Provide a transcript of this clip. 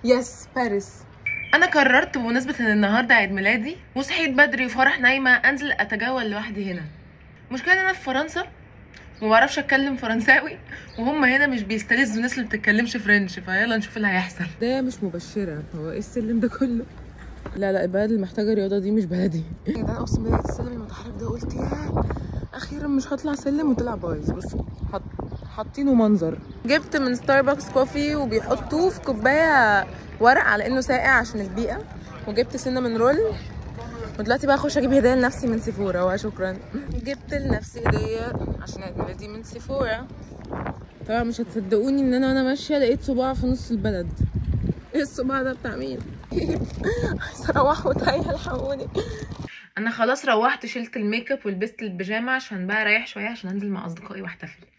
يس باريس انا قررت بمناسبه ان النهارده عيد ميلادي وصحيت بدري وفرح نايمه انزل اتجول لوحدي هنا مشكلة ان انا في فرنسا وما بعرفش اتكلم فرنساوي وهم هنا مش بيستلذوا الناس اللي بتتكلمش فرنش فيلا نشوف اللي هيحصل ده مش مبشره هو ايه السلم ده كله لا لا البلد اللي محتاجه رياضه دي مش بلدي ده انا اقسم بالله السلم المتحرك ده قلت يا اخيرا مش هطلع سلم وطلع بايظ بص حط حاطينه منظر جبت من ستاربكس كوفي وبيحطوه في كوبايه ورق على انه ساقع عشان البيئه وجبت سينامون رول ودلوقتي بقى اخش اجيب هديه لنفسي من سيفورا وشكرا جبت لنفسي هديه عشان عيد ميلادي من سيفورا طبعا مش هتصدقوني ان انا وانا ماشيه لقيت صباع في نص البلد ايه الصباع ده بتاع مين عايزه اروح وتايه الحقوني انا خلاص روحت شلت الميك اب ولبست البيجامه عشان بقى اريح شويه عشان انزل مع اصدقائي واحتفل